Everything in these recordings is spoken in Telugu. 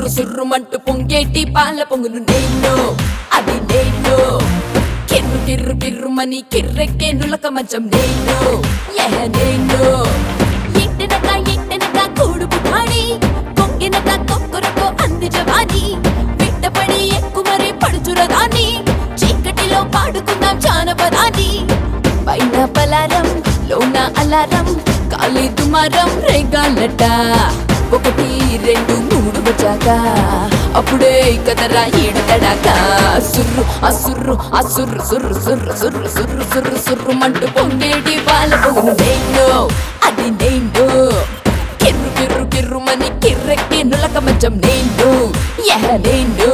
సుర్రు సుర్రుమంటూ పొంగేటి పాల పొంగును నేను అది నేను కిర్రు కిర్రు కిర్రుమని కిర్రెక్కే నులక మంచం నేను యహ నేను ఇంటినక ఇంటినక కూడు పుఠాడి పొంగినక కొక్కురకో అంది జవాని విట్టపడి ఎక్కుమరి పడుచురదాన్ని చీకటిలో పాడుకుందాం జానపదాన్ని పైన పలారం లోన అలారం కాలి దుమారం రేగాలట ఒకటి రెండు మూడు వచ్చాక అప్పుడే కదరా ఏడు తడాక సుర్రు అసుర్రు అసుర్రు సుర్రు సుర్రు సుర్రు సుర్రు సుర్రు సుర్రు మంటూ పొంగేటి పాల పొగును నేను అది నేను కిర్రు కిర్రు కిర్రుమని కిర్రెక్కి నులక మంచం నేను యహ నేను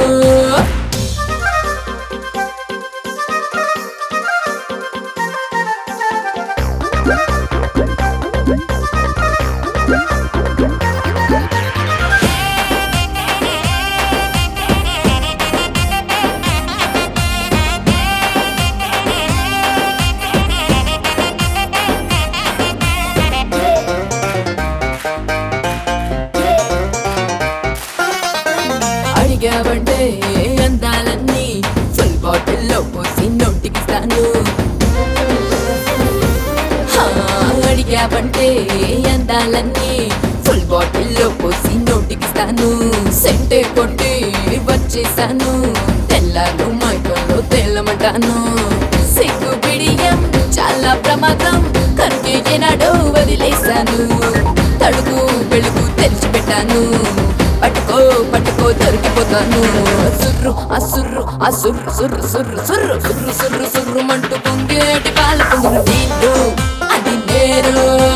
అడిగావంటే అందాలన్నీ ఫుల్ బాటిల్లో పోసి నోటికిస్తాను హా, అడిగావంటే అందాలన్నీ ఫుల్ బాటిల్లో పోసి నోటికిస్తాను సెంటే కొట్టి వచ్చేసాను తెల్లారు మైకంలో తేలమంటాను సిగ్గు బిడియం చాలా ప్రమాదం కనుకే ఏనాడో వదిలేశాను తడుగు వెలుగు తెరిచిపెట్టాను పట్టుకో పట్టుకో దొరికిపోతాను సుర్రు అసుర్రు అసుర్రు సుర్రు సుర్రు సుర్రు సుర్రు సుర్రు సుర్రు మంటూ పొంగేటి పాల పొంగును నేను అది నేను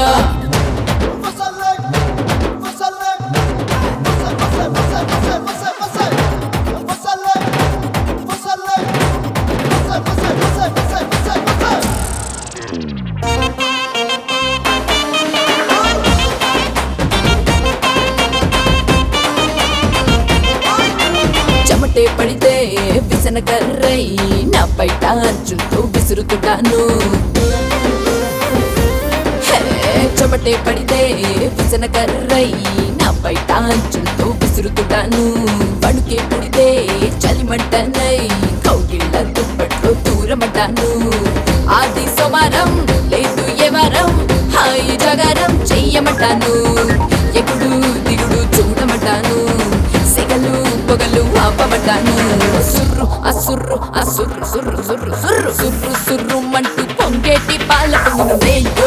చెమటే పడితే విసన కర్రై నా బయట అంచులతో విసురుతుంటాను హే, చెమటే పడితే విసన కర్రై నా బయట అంచులతో విసురుతుంటాను పడుకే పుడితే చలిమంటనై కౌగిళ్ళ దుప్పట్లో దూరమంటాను ఆది సోమారం లేదు ఏ వారం హాయి జగారం చెయ్యమంటాను ఎగుడు దిగుడు చూడమంటాను సెగలు పొగలు ఆపమంటాను సుర్రు అసుర్రు అసుర్రు సుర్రు సుర్రు సుర్రు సుర్రు సుర్రు మంటూ పొంగేటి పాల పొంగును నేను